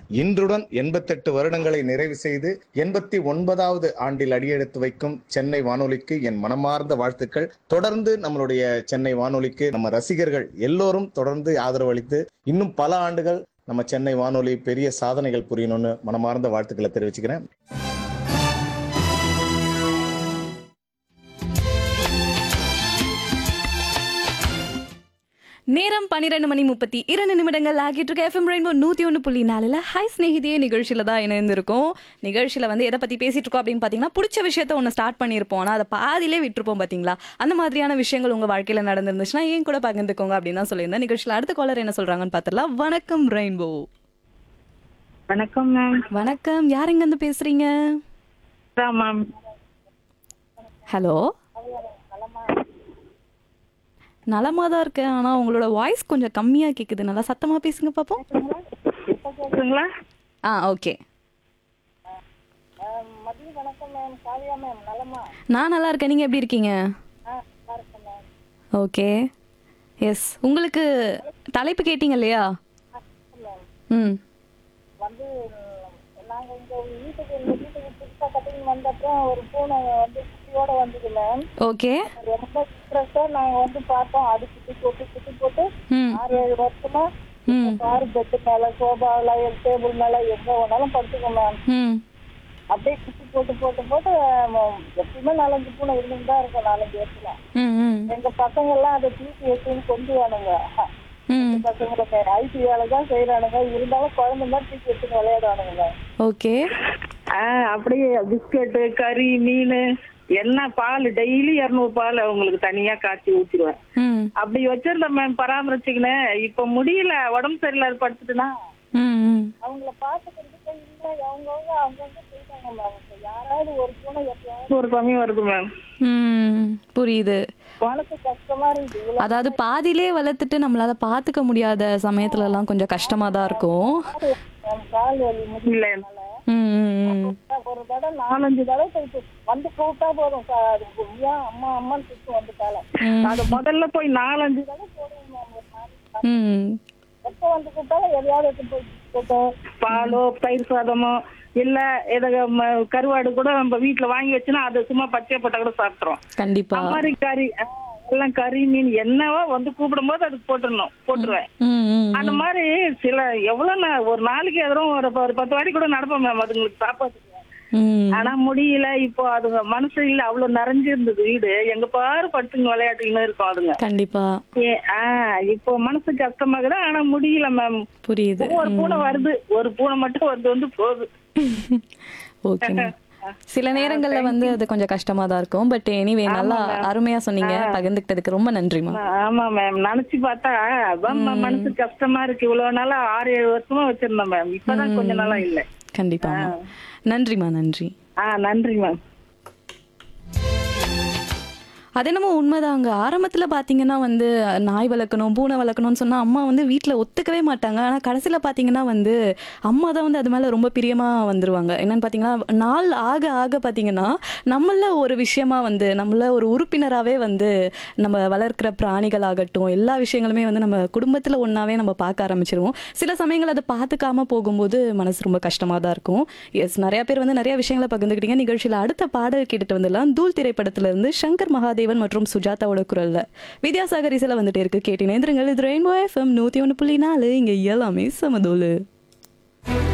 இன்றுடன் எண்பத்தெட்டு வருடங்களை நிறைவு செய்து எண்பத்தி ஒன்பதாவது ஆண்டில் அடியெடுத்து வைக்கும் சென்னை வானொலிக்கு என் மனமார்ந்த வாழ்த்துக்கள் தொடர்ந்து நம்மளுடைய சென்னை வானொலிக்கு நம்ம ரசிகர்கள் எல்லோரும் தொடர்ந்து ஆதரவு அளித்து இன்னும் பல ஆண்டுகள் நம்ம சென்னை வானொலி பெரிய சாதனைகள் புரியணும்னு மனமார்ந்த வாழ்த்துக்களை தெரிவிச்சுக்கிறேன் நேரம் பன்னிரெண்டு மணி முப்பத்தி இரண்டு நிமிடங்கள் ஆகிட்டு இருக்க எஃப்எம் ரெயின்போ நூற்றி ஒன்று புள்ளி நாலில் ஹாய் ஸ்நேகிதியே நிகழ்ச்சியில் தான் இணைந்திருக்கோம் நிகழ்ச்சியில் வந்து எதை பற்றி பேசிட்டு இருக்கோம் அப்படின்னு பார்த்தீங்கன்னா பிடிச்ச விஷயத்த ஒன்று ஸ்டார்ட் பண்ணியிருப்போம் ஆனால் அதை பாதியிலே விட்டுருப்போம் பார்த்தீங்களா அந்த மாதிரியான விஷயங்கள் உங்கள் வாழ்க்கையில் நடந்திருந்துச்சுன்னா ஏன் கூட பகிர்ந்துக்கோங்க அப்படின்னு தான் சொல்லியிருந்தேன் நிகழ்ச்சியில் அடுத்த காலர் என்ன சொல்கிறாங்கன்னு பார்த்துடலாம் வணக்கம் ரெயின்போ வணக்கம் மேம் வணக்கம் யார் எங்கேருந்து பேசுகிறீங்க மேம் ஹலோ நலமா தான் இருக்கேன் ஆனால் உங்களோட வாய்ஸ் கொஞ்சம் கம்மியாக கேட்குது நல்லா சத்தமாக பேசுங்க பார்ப்போம் கேக்குதுங்களா ஆ ஓகே நான் நல்லா இருக்கேன் நீங்கள் எப்படி இருக்கீங்க ஓகே எஸ் உங்களுக்கு தலைப்பு கேட்டீங்க இல்லையா ம் வந்து நாங்க இங்க வீட்டுக்கு இந்த வீட்டுக்கு புதுசா கட்டிங் வந்தப்போ ஒரு பூனை வந்து குட்டியோட வந்தது மேம் ஓகே ரொம்ப இன்ட்ரெஸ்டா நாங்க வந்து பார்த்தோம் அது குட்டி போட்டு குட்டி போட்டு ம் ஆறு ஏழு வருஷமா ம் கார் பெட்டு மேல சோபாவில் டேபிள் மேல எங்க வேணாலும் படுத்துக்கோம் மேம் ம் அப்படியே குட்டி போட்டு போட்டு போட்டு ஆம், எப்பயுமே நாலஞ்சு பூனை இருந்துட்டு தான் இருக்கும் நாலஞ்சு வருஷத்துல ம் ம் எங்க பசங்க எல்லாம் அதை தூக்கி வச்சுன்னு கொண்டு வானுங்க ம் பசங்களுக்கு ஐடி வேலை தான் செய்யறானுங்க இருந்தாலும் குழந்தை மாதிரி தூக்கி வச்சுன்னு விளையாடுவானுங்க ஓகே ஆஹ் அப்படியே பிஸ்கெட்டு கறி மீன் என்ன பால் டெய்லி இரநூறு பால் அவங்களுக்கு தனியா காய்ச்சி ஊத்திடுவேன் ம் அப்படி வச்சிருந்தேன் மேம் பராமரிச்சுக்கினேன் இப்ப முடியல உடம்பு சரியில்லாத படுத்துட்டுனா ம் ம் அவங்கள பாத்துக்கிறதுக்கு இல்ல அவங்கவுங்க அவங்கவுங்க போயிட்டாங்க மேம் இப்ப யாராவது ஒரு பூனை எப்பயாவது ஒரு கம்மி வருது மேம் ம் புரியுது மனசு கஷ்டமா இருக்குது இவ்வளவு அதாவது பாதியிலே வளர்த்துட்டு நம்மளால பார்த்துக்க முடியாத சமயத்துலலாம் கொஞ்சம் கஷ்டமாக தான் இருக்கும் மேம் கால் வலி இல்ல முடியல ம் ம் ம் ஒரு தடவை நாலஞ்சு தடவை போயிட்டு வந்து கூப்பிட்டா போதும் கா- அது ஏன் அம்மா அம்மான்னு திட்டு வந்துட்டால அது முதல்ல போய் நாலஞ்சு தடவை போடுவோம் மேம் ஒரு நாளைக்கு ம் எப்போ வந்து கூப்பிட்டாலும் எதையாவது எடுத்து போய் போட்டோம் பாலோ தயிர் சாதமோ இல்ல எத ம- கருவாடு கூட நம்ம வீட்டுல வாங்கி வச்சுனா அது சும்மா பச்சை போட்டா கூட சாப்பிட்டுரும் கண்டிப்பா அது மாதிரி கறி ஆ, எல்லாம் கறி மீன் என்னவோ வந்து கூப்பிடும் போது அதுக்கு போட்டுடணும் போட்டுருவேன் ம் ம் அந்த மாதிரி சில எவ்வளவு நான் ஒரு நாளைக்கு எதிரும் ஒரு ப- ஒரு பத்து வாட்டி கூட நடப்பேன் மேம் அதுங்களுக்கு சாப்பாடு ம் ஆனா முடியல இப்போ அதுங்க மனசு இல்ல அவ்வளவு நிறைஞ்சு இருந்தது வீடு எங்க பாரு படுத்துங்க விளையாட்டுன்னு இருக்கும் அதுங்க கண்டிப்பா ஏ, ஆ இப்போ மனசு கஷ்டமாகுது ஆனா முடியல மேம் புரியுது ஒரு பூனை வருது ஒரு பூனை மட்டும் வந்து வந்து போகுது ஓகே சில நேரங்கள்ல வந்து அது கொஞ்சம் கஷ்டமா தான் இருக்கும் பட் எனிவே நல்லா அருமையா சொன்னீங்க பகிர்ந்துக்கிட்டதுக்கு ரொம்ப நன்றிமா ஆமா மேம் நினைச்சு பார்த்தா அதான் மேம் மனசு கஷ்டமா இருக்கு இவ்வளவு நாளா ஆறு ஏழு வருஷமா வச்சிருந்தேன் மேம் இப்பதான் கொஞ்ச நாளா இல்ல கண்டிப்பாமா நன்றிமா நன்றி ஆ நன்றி மேம் அது என்னமோ உண்மைதாங்க ஆரம்பத்தில் பார்த்தீங்கன்னா வந்து நாய் வளர்க்கணும் பூனை வளர்க்கணும்னு சொன்னால் அம்மா வந்து வீட்டில் ஒத்துக்கவே மாட்டாங்க ஆனால் கடைசியில் பார்த்தீங்கன்னா வந்து அம்மா தான் வந்து அது மேலே ரொம்ப பிரியமாக வந்துருவாங்க என்னன்னு பார்த்தீங்கன்னா நாள் ஆக ஆக பார்த்தீங்கன்னா நம்மள ஒரு விஷயமா வந்து நம்மள ஒரு உறுப்பினராகவே வந்து நம்ம வளர்க்குற பிராணிகள் ஆகட்டும் எல்லா விஷயங்களுமே வந்து நம்ம குடும்பத்தில் ஒன்றாவே நம்ம பார்க்க ஆரம்பிச்சிருவோம் சில சமயங்கள் அதை பார்த்துக்காம போகும்போது மனசு ரொம்ப கஷ்டமாக தான் இருக்கும் எஸ் நிறைய பேர் வந்து நிறைய விஷயங்களை பகிர்ந்துக்கிட்டீங்க நிகழ்ச்சியில் அடுத்த பாடல் கேட்டுட்டு வந்துடலாம் தூள் திரைப்படத்துல இருந்து சங்கர் மகாதேவன் மற்றும் சுஜாதாவோட குரல்ல வித்யாசாகர் இசையில் வந்துட்டு இருக்கு கேட்டினேந்திரங்கள் இது ரெயின்போ எஃப்எம் நூற்றி ஒன்று புள்ளி நாலு இங்கே எல்லாமே சமதோலு